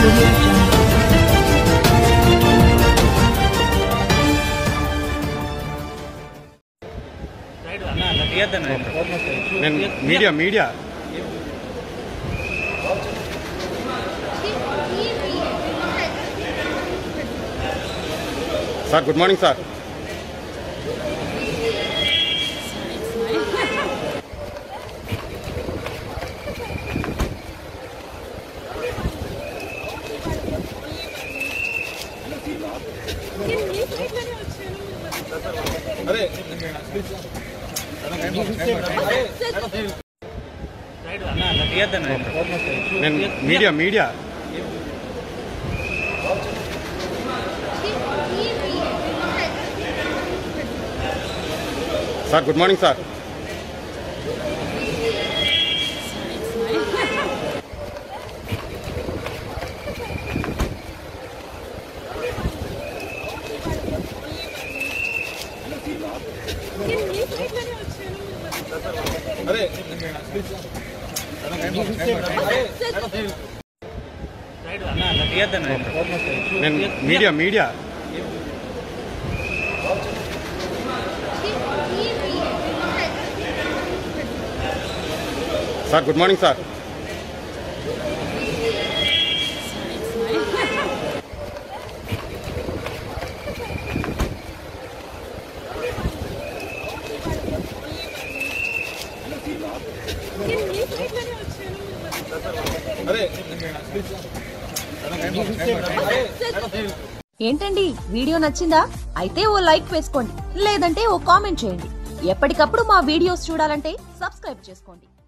audio jungle. నేను media media sir good morning sir నేను media media sir good morning sir నేను media media sir good morning sir ఏంటండి video నచ్చిందా అయితే ఓ like వేసుకోండి లేదంటే ఓ కామెంట్ చేయండి ఎప్పటికప్పుడు మా వీడియోస్ చూడాలంటే సబ్స్క్రైబ్ చేసుకోండి